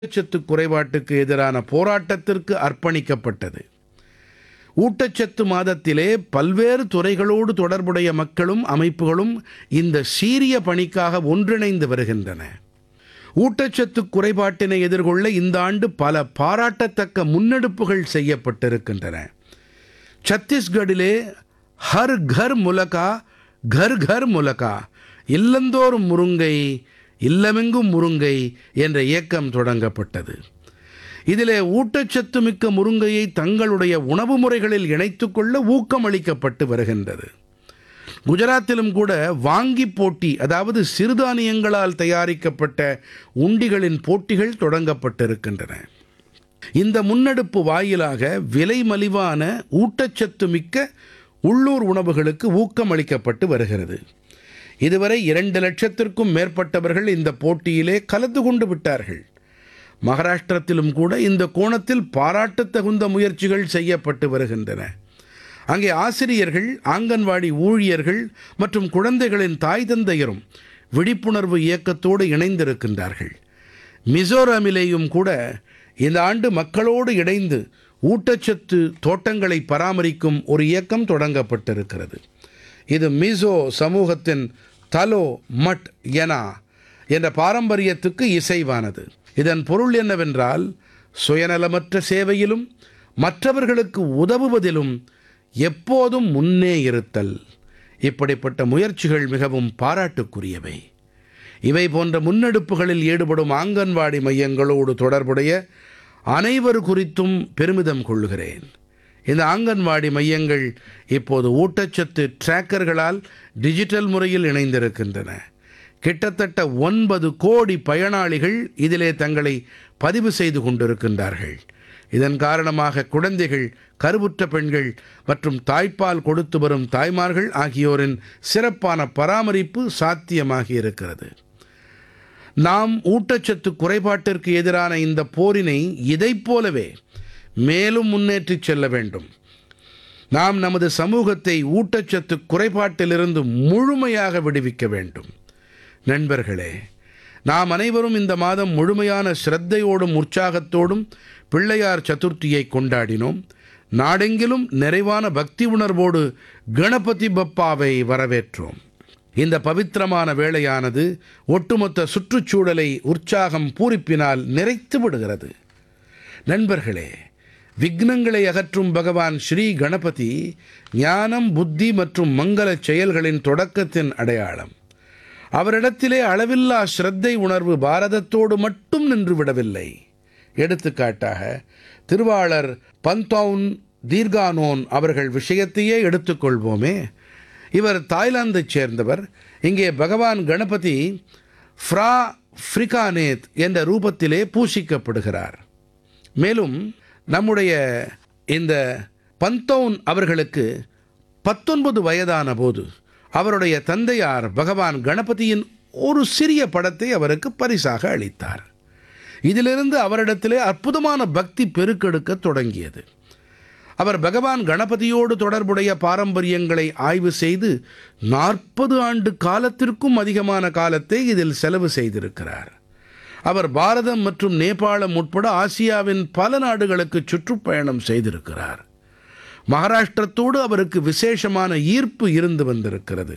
ஊட்டச்சத்து குறைபாட்டுக்கு எதிரான போராட்டத்திற்கு அர்ப்பணிக்கப்பட்டது ஊட்டச்சத்து மாதத்திலே பல்வேறு துறைகளோடு தொடர்புடைய மக்களும் அமைப்புகளும் இந்த சீரிய பணிக்காக ஒன்றிணைந்து வருகின்றன ஊட்டச்சத்து குறைபாட்டினை எதிர்கொள்ள இந்த ஆண்டு பல பாராட்டத்தக்க முன்னெடுப்புகள் செய்யப்பட்டிருக்கின்றன சத்தீஸ்கடிலே ஹர் கர் முலகா கர் கர் முலகா இல்லந்தோறும் முருங்கை இல்லமெங்கும் முருங்கை என்ற இயக்கம் தொடங்கப்பட்டது இதிலே ஊட்டச்சத்து மிக்க முருங்கையை தங்களுடைய உணவு முறைகளில் இணைத்துக் கொள்ள ஊக்கமளிக்கப்பட்டு வருகின்றது குஜராத்திலும் கூட வாங்கி போட்டி அதாவது சிறுதானியங்களால் தயாரிக்கப்பட்ட உண்டிகளின் போட்டிகள் தொடங்கப்பட்டிருக்கின்றன இந்த முன்னெடுப்பு வாயிலாக விலை மலிவான ஊட்டச்சத்து மிக்க உள்ளூர் உணவுகளுக்கு ஊக்கமளிக்கப்பட்டு வருகிறது இதுவரை இரண்டு லட்சத்திற்கும் மேற்பட்டவர்கள் இந்த போட்டியிலே கலந்து கொண்டு விட்டார்கள் மகாராஷ்டிரத்திலும் கூட இந்த கோணத்தில் பாராட்டத் தகுந்த முயற்சிகள் செய்யப்பட்டு வருகின்றன அங்கே ஆசிரியர்கள் ஆங்கன்வாடி ஊழியர்கள் மற்றும் குழந்தைகளின் தாய் தந்தையரும் விழிப்புணர்வு இயக்கத்தோடு இணைந்திருக்கின்றார்கள் மிசோரமிலேயும் கூட இந்த ஆண்டு மக்களோடு இணைந்து ஊட்டச்சத்து தோட்டங்களை பராமரிக்கும் ஒரு இயக்கம் தொடங்கப்பட்டிருக்கிறது இது மிசோ சமூகத்தின் தலோ மட் எனா என்ற பாரம்பரியத்துக்கு இசைவானது இதன் பொருள் என்னவென்றால் சுயநலமற்ற சேவையிலும் மற்றவர்களுக்கு உதவுவதிலும் எப்போதும் முன்னே இருத்தல் இப்படிப்பட்ட முயற்சிகள் மிகவும் பாராட்டுக்குரியவை இவை போன்ற முன்னெடுப்புகளில் ஈடுபடும் ஆங்கன்வாடி மையங்களோடு தொடர்புடைய அனைவர் குறித்தும் பெருமிதம் கொள்கிறேன் இந்த ஆங்கன்வாடி மையங்கள் இப்போது ஊட்டச்சத்து டிராக்கர்களால் டிஜிட்டல் முறையில் இணைந்திருக்கின்றன கிட்டத்தட்ட ஒன்பது கோடி பயனாளிகள் இதிலே தங்களை பதிவு செய்து கொண்டிருக்கின்றார்கள் இதன் காரணமாக குழந்தைகள் கருவுற்ற பெண்கள் மற்றும் தாய்ப்பால் கொடுத்து வரும் தாய்மார்கள் ஆகியோரின் சிறப்பான பராமரிப்பு சாத்தியமாகி இருக்கிறது நாம் ஊட்டச்சத்து குறைபாட்டிற்கு எதிரான இந்த போரினை இதைப் போலவே மேலும் முன்னேற்றிச் செல்ல வேண்டும் நாம் நமது சமூகத்தை ஊட்டச்சத்து குறைபாட்டிலிருந்து முழுமையாக விடுவிக்க வேண்டும் நண்பர்களே நாம் அனைவரும் இந்த மாதம் முழுமையான ஸ்ரத்தையோடும் உற்சாகத்தோடும் பிள்ளையார் சதுர்த்தியை கொண்டாடினோம் நாடெங்கிலும் நிறைவான பக்தி உணர்வோடு கணபதி பப்பாவை வரவேற்றோம் இந்த பவித்திரமான வேளையானது ஒட்டுமொத்த சுற்றுச்சூழலை உற்சாகம் பூரிப்பினால் நிறைத்து விடுகிறது நண்பர்களே விக்னங்களை அகற்றும் பகவான் ஸ்ரீ கணபதி ஞானம் புத்தி மற்றும் மங்களச் செயல்களின் தொடக்கத்தின் அடையாளம் அவரிடத்திலே அளவில்லா ஸ்ரத்தை உணர்வு பாரதத்தோடு மட்டும் நின்று விடவில்லை எடுத்துக்காட்டாக திருவாளர் பந்தௌன் தீர்கானோன் அவர்கள் விஷயத்தையே எடுத்துக்கொள்வோமே இவர் தாய்லாந்தைச் சேர்ந்தவர் இங்கே பகவான் கணபதி ஃப்ரா ஃப்ரிகானேத் என்ற ரூபத்திலே பூசிக்கப்படுகிறார் மேலும் நம்முடைய இந்த பந்தௌன் அவர்களுக்கு பத்தொன்பது வயதான போது அவருடைய தந்தையார் பகவான் கணபதியின் ஒரு சிறிய படத்தை அவருக்கு பரிசாக அளித்தார் இதிலிருந்து அவரிடத்திலே அற்புதமான பக்தி பெருக்கெடுக்கத் தொடங்கியது அவர் பகவான் கணபதியோடு தொடர்புடைய பாரம்பரியங்களை ஆய்வு செய்து நாற்பது ஆண்டு காலத்திற்கும் அதிகமான காலத்தை இதில் செலவு செய்திருக்கிறார் அவர் பாரதம் மற்றும் நேபாளம் உட்பட ஆசியாவின் பல நாடுகளுக்கு சுற்றுப்பயணம் செய்திருக்கிறார் மகாராஷ்டிரத்தோடு அவருக்கு விசேஷமான ஈர்ப்பு இருந்து வந்திருக்கிறது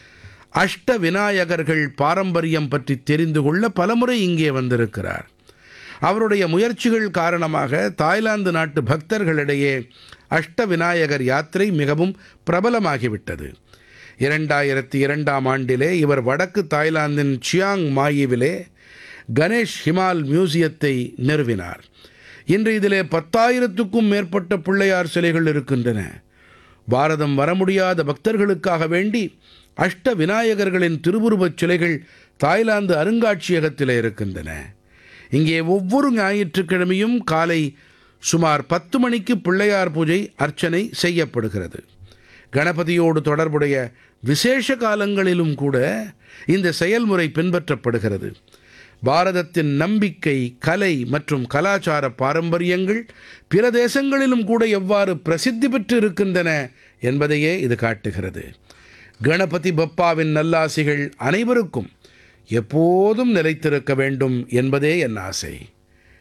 அஷ்ட விநாயகர்கள் பாரம்பரியம் பற்றி தெரிந்து கொள்ள பலமுறை இங்கே வந்திருக்கிறார் அவருடைய முயற்சிகள் காரணமாக தாய்லாந்து நாட்டு பக்தர்களிடையே அஷ்ட விநாயகர் யாத்திரை மிகவும் பிரபலமாகிவிட்டது இரண்டாயிரத்தி இரண்டாம் ஆண்டிலே இவர் வடக்கு தாய்லாந்தின் சியாங் மாயிவிலே கணேஷ் ஹிமால் மியூசியத்தை நிறுவினார் இன்று இதிலே பத்தாயிரத்துக்கும் மேற்பட்ட பிள்ளையார் சிலைகள் இருக்கின்றன பாரதம் வர முடியாத பக்தர்களுக்காக வேண்டி அஷ்ட விநாயகர்களின் திருவுருவச் சிலைகள் தாய்லாந்து அருங்காட்சியகத்தில் இருக்கின்றன இங்கே ஒவ்வொரு ஞாயிற்றுக்கிழமையும் காலை சுமார் பத்து மணிக்கு பிள்ளையார் பூஜை அர்ச்சனை செய்யப்படுகிறது கணபதியோடு தொடர்புடைய விசேஷ காலங்களிலும் கூட இந்த செயல்முறை பின்பற்றப்படுகிறது பாரதத்தின் நம்பிக்கை கலை மற்றும் கலாச்சார பாரம்பரியங்கள் பிற தேசங்களிலும் கூட எவ்வாறு பிரசித்தி பெற்று இருக்கின்றன என்பதையே இது காட்டுகிறது கணபதி பப்பாவின் நல்லாசிகள் அனைவருக்கும் எப்போதும் நிலைத்திருக்க வேண்டும் என்பதே என் ஆசை